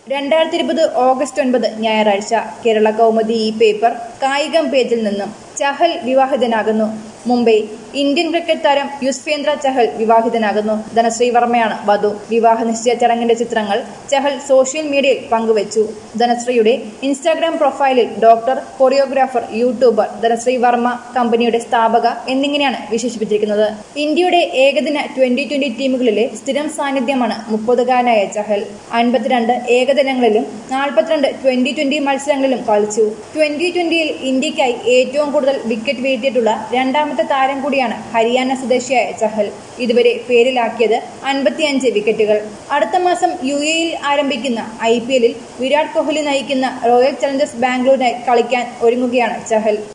രണ്ടായിരത്തി ഇരുപത് ഓഗസ്റ്റ് ഒൻപത് ഞായറാഴ്ച കേരള കൗമുദി ഈ പേപ്പർ കായികം പേജിൽ നിന്നും ചഹൽ വിവാഹിതനാകുന്നു മുംബൈ ഇന്ത്യൻ ക്രിക്കറ്റ് താരം യുസ്വേന്ദ്ര ചഹൽ വിവാഹിതനാകുന്നു ധനശ്രീ വർമ്മയാണ് വധു വിവാഹ നിശ്ചയ ചടങ്ങിന്റെ ചിത്രങ്ങൾ ചഹൽ സോഷ്യൽ മീഡിയയിൽ പങ്കുവച്ചു ധനശ്രീയുടെ ഇൻസ്റ്റാഗ്രാം പ്രൊഫൈലിൽ doctor choreographer YouTuber Dhanashree Verma കമ്പനിയുടെ സ്ഥാപക എന്നിങ്ങനെയാണ് വിശേഷിപ്പിച്ചിരിക്കുന്നത് ഇന്ത്യയുടെ ഏകദിന ട്വന്റി ട്വന്റി ടീമുകളിലെ സ്ഥിരം സാന്നിധ്യമാണ് മുപ്പതുകാരനായ ചഹൽ അൻപത്തിരണ്ട് ഏകദിനങ്ങളിലും നാൽപ്പത്തിരണ്ട് ട്വന്റി ട്വന്റി മത്സരങ്ങളിലും കളിച്ചു ട്വന്റി ട്വന്റിയിൽ ഇന്ത്യക്കായി ഏറ്റവും കൂടുതൽ വിക്കറ്റ് വീഴ്ത്തിയിട്ടുള്ള രണ്ടാമത്തെ താരം കൂടിയാണ് ഹരിയാന സ്വദേശിയായ ചഹൽ ഇതുവരെ പേരിലാക്കിയത് അൻപത്തിയഞ്ച് വിക്കറ്റുകൾ അടുത്ത മാസം യു എയിൽ ആരംഭിക്കുന്ന ഐ പി എല്ലിൽ വിരാട് കോഹ്ലി നയിക്കുന്ന റോയൽ ചലഞ്ചേഴ്സ് ബാംഗ്ലൂരിനായി കളിക്കാൻ ഒരുങ്ങുകയാണ് ചഹൽ